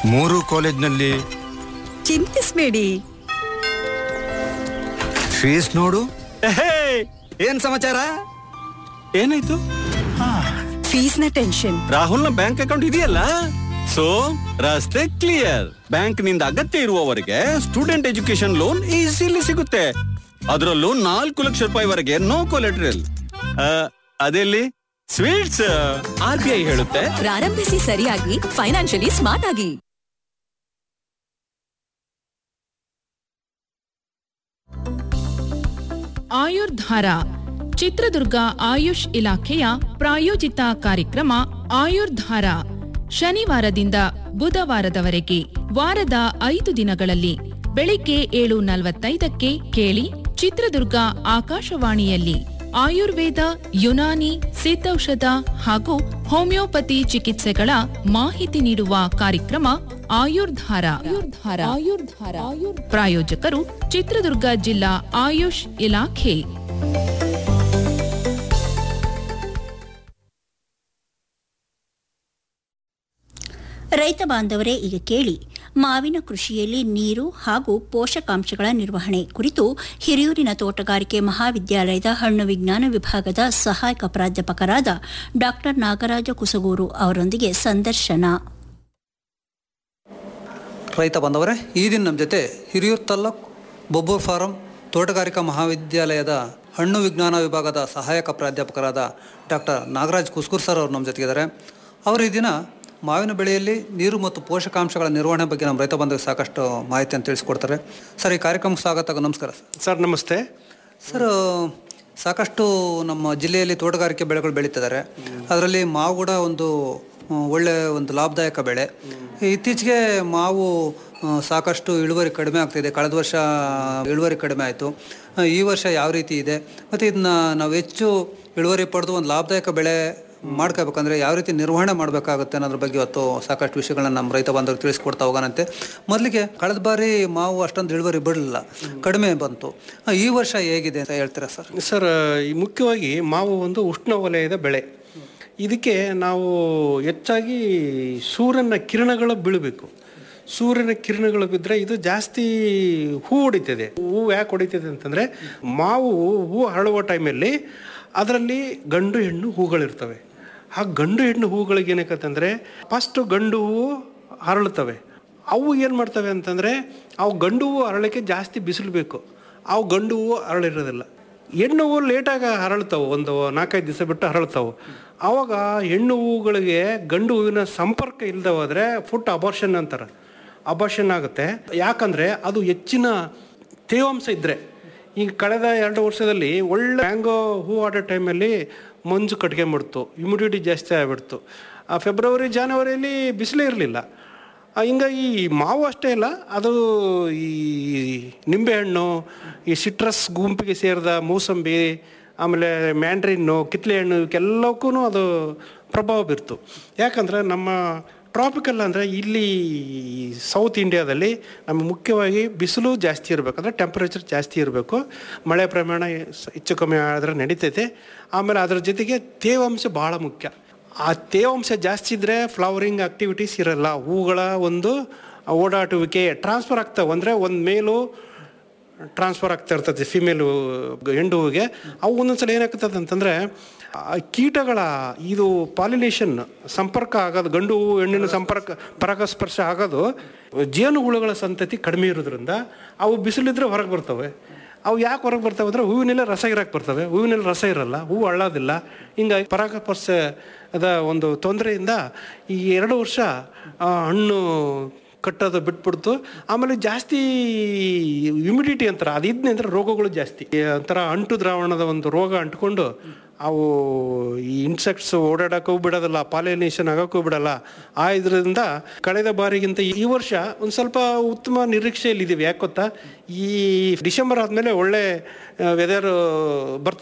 ಮೂರು ಕಾಲೇಜ್ನಲ್ಲಿ ಚಿಂತಿಸ್ಬೇಡಿ ಫೀಸ್ ನೋಡು ಎಹೇ, ಏನ್ ಸಮಾಚಾರ ಏನಾಯ್ತು ಫೀಸ್ನ ಟೆನ್ಷನ್ ರಾಹುಲ್ನ ಬ್ಯಾಂಕ್ ಅಕೌಂಟ್ ಇದೆಯಲ್ಲ ಸೊ ರಸ್ತೆ ಕ್ಲಿಯರ್ ಬ್ಯಾಂಕ್ ನಿಂದ ಅಗತ್ಯ ಇರುವವರೆಗೆ ಸ್ಟೂಡೆಂಟ್ ಎಜುಕೇಶನ್ ಲೋನ್ ಈಸಿಲಿ ಸಿಗುತ್ತೆ ಅದರಲ್ಲೂ ನಾಲ್ಕು ಲಕ್ಷ ರೂಪಾಯಿವರೆಗೆ ನೋ ಕೊಲೆಟ್ರಲ್ ಅದೆಲ್ಲಿ ಸ್ವೀಟ್ಸ್ ಆರ್ ಬಿ ಐ ಹೇಳುತ್ತೆ ಪ್ರಾರಂಭಿಸಿ ಸರಿಯಾಗಿ ಫೈನಾನ್ಷಿಯಲಿ ಸ್ಮಾರ್ಟ್ ಆಗಿ ಆಯುರ್ಧಾರ ಚಿತ್ರದುರ್ಗ ಆಯುಷ್ ಇಲಾಖೆಯ ಪ್ರಾಯೋಜಿತ ಕಾರ್ಯಕ್ರಮ ಆಯುರ್ಧಾರ ಶನಿವಾರದಿಂದ ಬುಧವಾರದವರೆಗೆ ವಾರದ ಐದು ದಿನಗಳಲ್ಲಿ ಬೆಳಿಗ್ಗೆ ಏಳು ನಲವತ್ತೈದಕ್ಕೆ ಕೇಳಿ ಚಿತ್ರದುರ್ಗ ಆಕಾಶವಾಣಿಯಲ್ಲಿ ಆಯುರ್ವೇದ ಯುನಾನಿ ಸಿದ್ಧೌಷಧ ಹಾಗೂ ಹೋಮಿಯೋಪತಿ ಚಿಕಿತ್ಸೆಗಳ ಮಾಹಿತಿ ನೀಡುವ ಕಾರ್ಯಕ್ರಮ ಆಯುರ್ಧಾರ ಆಯುರ್ಧಾರ ಆಯುರ್ಧಾರ ಪ್ರಾಯೋಜಕರು ಚಿತ್ರದುರ್ಗ ಜಿಲ್ಲಾ ಆಯುಷ್ ಇಲಾಖೆ ರೈತ ಬಾಂಧವರೇ ಈಗ ಕೇಳಿ ಮಾವಿನ ಕೃಷಿಯಲ್ಲಿ ನೀರು ಹಾಗೂ ಪೋಷಕಾಂಶಗಳ ನಿರ್ವಹಣೆ ಕುರಿತು ಹಿರಿಯೂರಿನ ತೋಟಗಾರಿಕೆ ಮಹಾವಿದ್ಯಾಲಯದ ಹಣ್ಣು ವಿಜ್ಞಾನ ವಿಭಾಗದ ಸಹಾಯಕ ಪ್ರಾಧ್ಯಾಪಕರಾದ ಡಾ ನಾಗರಾಜ ಕುಸಗೂರು ಅವರೊಂದಿಗೆ ಸಂದರ್ಶನ ರೈತ ಬಂದವರೇ ಈ ದಿನ ನಮ್ಮ ಜೊತೆ ಹಿರಿಯೂರು ತಾಲ್ಲೂಕು ಬೊಬ್ಬೂರ್ ಫಾರಂ ತೋಟಗಾರಿಕಾ ಮಹಾವಿದ್ಯಾಲಯದ ಹಣ್ಣು ವಿಜ್ಞಾನ ವಿಭಾಗದ ಸಹಾಯಕ ಪ್ರಾಧ್ಯಾಪಕರಾದ ಡಾಕ್ಟರ್ ನಾಗರಾಜ್ ಕುಸ್ಕೂರ್ ಸರ್ ಅವರು ನಮ್ಮ ಜೊತೆಗಿದ್ದಾರೆ ಅವರು ಈ ದಿನ ಮಾವಿನ ಬೆಳೆಯಲ್ಲಿ ನೀರು ಮತ್ತು ಪೋಷಕಾಂಶಗಳ ನಿರ್ವಹಣೆ ಬಗ್ಗೆ ನಮ್ಮ ರೈತ ಬಂಧುಗೆ ಸಾಕಷ್ಟು ಮಾಹಿತಿಯನ್ನು ತಿಳಿಸ್ಕೊಡ್ತಾರೆ ಸರ್ ಈ ಕಾರ್ಯಕ್ರಮಕ್ಕೆ ಸ್ವಾಗತ ನಮಸ್ಕಾರ ಸರ್ ಸರ್ ನಮಸ್ತೆ ಸರ್ ಸಾಕಷ್ಟು ನಮ್ಮ ಜಿಲ್ಲೆಯಲ್ಲಿ ತೋಟಗಾರಿಕೆ ಬೆಳೆಗಳು ಬೆಳೀತಿದ್ದಾರೆ ಅದರಲ್ಲಿ ಮಾವು ಕೂಡ ಒಂದು ಆ, ಒಳ್ಳೆ ಒಂದು ಲಾಭದಾಯಕ ಬೆಳೆ ಇತ್ತೀಚೆಗೆ ಮಾವು ಆ, ಸಾಕಷ್ಟು ಇಳುವರಿ ಕಡಿಮೆ ಆಗ್ತಿದೆ ಕಳೆದ ವರ್ಷ ಇಳುವರಿ ಕಡಿಮೆ ಆಯಿತು ಈ ವರ್ಷ ಯಾವ ರೀತಿ ಇದೆ ಮತ್ತು ಇದನ್ನ ನಾವು ಹೆಚ್ಚು ಇಳುವರಿ ಪಡೆದು ಒಂದು ಲಾಭದಾಯಕ ಬೆಳೆ ಮಾಡ್ಕೋಬೇಕಂದ್ರೆ ಯಾವ ರೀತಿ ನಿರ್ವಹಣೆ ಮಾಡಬೇಕಾಗುತ್ತೆ ಅನ್ನೋದ್ರ ಬಗ್ಗೆ ಇವತ್ತು ಸಾಕಷ್ಟು ವಿಷಯಗಳನ್ನ ನಮ್ಮ ರೈತ ಬಾಂಧವರು ತಿಳಿಸ್ಕೊಡ್ತಾ ಹೋಗೋಣಂತೆ ಮೊದಲಿಗೆ ಕಳೆದ ಬಾರಿ ಮಾವು ಅಷ್ಟೊಂದು ಇಳುವರಿ ಬಿಡಲಿಲ್ಲ ಕಡಿಮೆ ಬಂತು ಆ, ಈ ವರ್ಷ ಹೇಗಿದೆ ಅಂತ ಹೇಳ್ತೀರಾ ಸರ್ ಸರ್ ಈ ಮುಖ್ಯವಾಗಿ ಮಾವು ಒಂದು ಉಷ್ಣ ವಲಯದ ಬೆಳೆ ಇದಕ್ಕೆ ನಾವು ಹೆಚ್ಚಾಗಿ ಸೂರ್ಯನ ಕಿರಣಗಳು ಬೀಳಬೇಕು ಸೂರ್ಯನ ಕಿರಣಗಳು ಬಿದ್ದರೆ ಇದು ಜಾಸ್ತಿ ಹೂ ಹೊಡಿತದೆ ಹೂ ಯಾಕೆ ಹೊಡಿತದೆ ಅಂತಂದರೆ ಮಾವು ಹೂ ಹರಳುವ ಟೈಮಲ್ಲಿ ಅದರಲ್ಲಿ ಗಂಡು ಹೆಣ್ಣು ಹೂಗಳಿರ್ತವೆ ಆ ಗಂಡು ಹೆಣ್ಣು ಹೂಗಳಿಗೆ ಏನಕ್ಕಂತಂದರೆ ಫಸ್ಟು ಗಂಡು ಹೂವು ಹರಳುತ್ತವೆ ಅವು ಏನು ಮಾಡ್ತವೆ ಅಂತಂದರೆ ಅವು ಗಂಡು ಹೂವು ಅರಳಕ್ಕೆ ಜಾಸ್ತಿ ಬಿಸಿಲು ಬೇಕು ಅವು ಗಂಡು ಹೂವು ಅರಳಿರೋದಿಲ್ಲ ಹೆಣ್ಣು ಹೂವು ಲೇಟಾಗಿ ಹರಳ್ತಾವೆ ಒಂದು ನಾಲ್ಕೈದು ದಿವಸ ಬಿಟ್ಟು ಹರಳ್ತಾವೆ ಆವಾಗ ಹೆಣ್ಣು ಹೂವುಗಳಿಗೆ ಗಂಡು ಹೂವಿನ ಸಂಪರ್ಕ ಇಲ್ಲದೆ ಹೋದರೆ ಫುಟ್ ಅಬಾರ್ಷನ್ ಅಂತಾರೆ ಅಬಾರ್ಷನ್ ಆಗುತ್ತೆ ಯಾಕಂದರೆ ಅದು ಹೆಚ್ಚಿನ ತೇವಾಂಶ ಇದ್ದರೆ ಈಗ ಕಳೆದ ಎರಡು ವರ್ಷದಲ್ಲಿ ಒಳ್ಳೆ ಮ್ಯಾಂಗೋ ಹೂ ಆಡೋ ಟೈಮಲ್ಲಿ ಮಂಜು ಕಟ್ಕೊಂಬಿಡ್ತು ಹ್ಯುಮಿಡಿಟಿ ಜಾಸ್ತಿ ಆಗಿಬಿಡ್ತು ಆ ಫೆಬ್ರವರಿ ಜಾನ್ವರಿಯಲ್ಲಿ ಬಿಸಿಲೇ ಇರಲಿಲ್ಲ ಹಿಂಗಾಗಿ ಈ ಮಾವು ಅಷ್ಟೇ ಇಲ್ಲ ಅದು ಈ ನಿಂಬೆಹಣ್ಣು ಈ ಸಿಟ್ರಸ್ ಗುಂಪಿಗೆ ಸೇರಿದ ಮೂಸಂಬಿ ಆಮೇಲೆ ಮ್ಯಾಂಡ್ರಿನ್ನು ಕಿತ್ಲೆ ಹಣ್ಣು ಇವಕ್ಕೆಲ್ಲಕ್ಕೂ ಅದು ಪ್ರಭಾವ ಬೀರ್ತು ಯಾಕಂದರೆ ನಮ್ಮ ಟ್ರಾಪಿಕಲ್ ಅಂದರೆ ಇಲ್ಲಿ ಸೌತ್ ಇಂಡಿಯಾದಲ್ಲಿ ನಮಗೆ ಮುಖ್ಯವಾಗಿ ಬಿಸಿಲು ಜಾಸ್ತಿ ಇರಬೇಕು ಅಂದರೆ ಟೆಂಪರೇಚರ್ ಜಾಸ್ತಿ ಇರಬೇಕು ಮಳೆ ಪ್ರಮಾಣ ಸ- ಹೆಚ್ಚು ಕಮ್ಮಿ ಆದರೆ ನಡೀತೈತೆ ಆಮೇಲೆ ಅದರ ಜೊತೆಗೆ ತೇವಾಂಶ ಭಾಳ ಮುಖ್ಯ ಆ ತೇವಾಂಶ ಜಾಸ್ತಿ ಇದ್ದರೆ ಫ್ಲವರಿಂಗ್ ಆಕ್ಟಿವಿಟೀಸ್ ಇರಲ್ಲ ಹೂಗಳ ಒಂದು ಓಡಾಟುವಿಕೆ ಟ್ರಾನ್ಸ್ಫರ್ ಆಗ್ತಾವೆ ಅಂದರೆ ಒಂದು ಮೇಲು ಟ್ರಾನ್ಸ್ಫರ್ ಆಗ್ತಾ ಇರ್ತದೆ ಫಿಮೇಲು ಹೆಂಡು ಹೂವಿಗೆ ಅವು ಒಂದೊಂದ್ಸಲ ಏನಾಗ್ತದೆ ಅಂತಂದರೆ ಆ ಕೀಟಗಳ ಇದು ಪಾಲಿನೇಷನ್ ಸಂಪರ್ಕ ಆಗೋದು ಗಂಡು ಹೂವು ಹೆಣ್ಣಿನ ಸಂಪರ್ಕ ಪರಾಗಸ್ಪರ್ಶ ಆಗೋದು ಜೇನು ಹುಳುಗಳ ಸಂತತಿ ಕಡಿಮೆ ಇರೋದ್ರಿಂದ ಅವು ಬಿಸಿಲಿದ್ರೆ ಹೊರಗೆ ಬರ್ತವೆ ಅವು ಯಾಕೆ ಹೊರಗೆ ಬರ್ತವೆ ಅಂದರೆ ಹೂವಿನೆಲ್ಲ ರಸ ಇರಕ್ಕೆ ಬರ್ತವೆ ಹೂವಿನಲ್ಲಿ ರಸ ಇರಲ್ಲ ಹೂವು ಅಳ್ಳೋದಿಲ್ಲ ಹಿಂಗಾಗಿ ಪರಾಗಸ್ಪರ್ಶದ ಒಂದು ತೊಂದರೆಯಿಂದ ಈ ಎರಡು ವರ್ಷ ಆ, ಹಣ್ಣು ಕಟ್ಟೋದು ಬಿಟ್ಬಿಡ್ತು ಆಮೇಲೆ ಜಾಸ್ತಿ ಹ್ಯುಮಿಡಿಟಿ ಅಂತಾರೆ ಅದಿದ್ನೆ ಅಂದ್ರೆ ರೋಗಗಳು ಜಾಸ್ತಿ ಈ ಒಂಥರ ಅಂಟು ದ್ರಾವಣದ ಒಂದು ರೋಗ ಅಂಟ್ಕೊಂಡು ಅವು ಈ ಇನ್ಸೆಕ್ಟ್ಸ್ ಓಡಾಡಕ್ಕೂ ಬಿಡೋದಿಲ್ಲ ಪಾಲಿನೇಷನ್ ಆಗೋಕ್ಕೂ ಬಿಡಲ್ಲ ಆ ಇದರಿಂದ ಕಳೆದ ಬಾರಿಗಿಂತ ಈ ವರ್ಷ ಒಂದು ಸ್ವಲ್ಪ ಉತ್ತಮ ನಿರೀಕ್ಷೆಯಲ್ಲಿದ್ದೀವಿ ಯಾಕೆ ಗೊತ್ತಾ ಈ ಡಿಸೆಂಬರ್ ಆದಮೇಲೆ ಒಳ್ಳೆ ವೆದರ್ ಬರ್ತದೆ